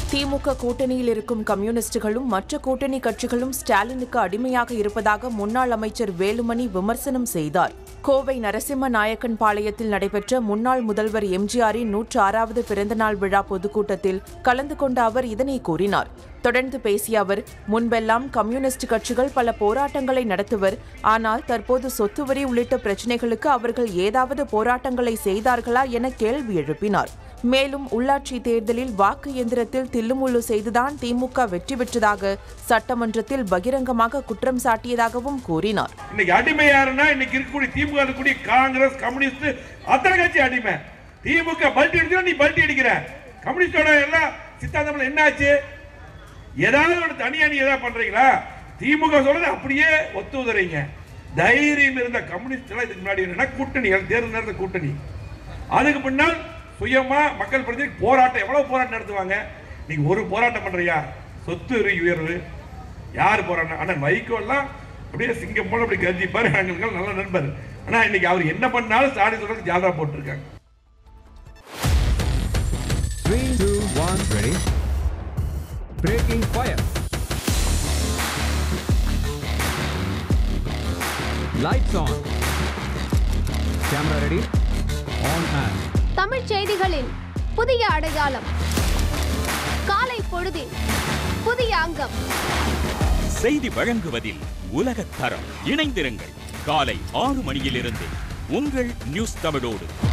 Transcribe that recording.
திமுக கூட்டணியில் இருக்கும் கம்யூனிஸ்டுகளும் மற்ற கூட்டணி கட்சிகளும் ஸ்டாலினுக்கு அடிமையாக இருப்பதாக முன்னாள் அமைச்சர் வேலுமணி விமர்சனம் செய்தார் கோவை நரசிம்ம நாயக்கன் பாளையத்தில் நடைபெற்ற முன்னாள் முதல்வர் எம்ஜிஆரின் நூற்று ஆறாவது பிறந்தநாள் விழா பொதுக்கூட்டத்தில் கலந்து கொண்ட அவர் இதனை கூறினார் தொடர்ந்து பேசிய அவர் முன்பெல்லாம் கம்யூனிஸ்ட் கட்சிகள் பல போராட்டங்களை நடத்துவர் ஆனால் தற்போது சொத்து வரி உள்ளிட்ட பிரச்சினைகளுக்கு அவர்கள் ஏதாவது போராட்டங்களை செய்தார்களா என கேள்வி எழுப்பினார் மேலும் உள்ளாட்சி தேர்தலில் வாக்கு எந்திரத்தில் தில்லுமுள்ளு செய்துதான் திமுக வெற்றி பெற்றதாக சட்டமன்றத்தில் பகிரங்கமாக குற்றம் சாட்டியதாகவும் கூறினார் இன்னைக்கு அடிமை யாருன்னா இன்னைக்கு இருக்கக்கூடிய திமுக இருக்கக்கூடிய காங்கிரஸ் கம்யூனிஸ்ட் அத்தனை கட்சி அடிமை திமுக பல்ட்டி அடிச்சா நீ பல்ட்டி அடிக்கிற கம்யூனிஸ்டோட எல்லாம் சித்தாந்தம் என்னாச்சு ஏதாவது ஒரு தனி அணி ஏதாவது பண்றீங்களா திமுக சொல்றது அப்படியே ஒத்து உதறீங்க தைரியம் இருந்த கம்யூனிஸ்ட் எல்லாம் இதுக்கு முன்னாடி என்னன்னா கூட்டணி தேர்தல் நேரத்த கூட்டணி அதுக்கு பின்னால் சுயமா மக்கள் பிரதி போராட்டம் எவ்வளவு போராட்டம் நடத்துவாங்க நீங்க ஒரு போராட்டம் பண்றியா சொத்து வரி உயர்வு யார் போறாங்க அண்ணன் வைகோ எல்லாம் அப்படியே சிங்கம் போல அப்படி கர்ஜிப்பாரு எங்களுக்கு நல்ல நண்பர் ஆனா இன்னைக்கு அவர் என்ன பண்ணாலும் சாடி சொல்றது ஜாதா போட்டிருக்காங்க Three, two, one, ready. Breaking fire. Lights on. Camera ready. On and. தமிழ்ச் செய்திகளின் புதிய அடையாளம் காலை பொழுதின் புதிய அங்கம் செய்தி வழங்குவதில் உலகத் தரம் இணைந்திருங்கள் காலை ஆறு மணியிலிருந்து உங்கள் நியூஸ் தமிழோடு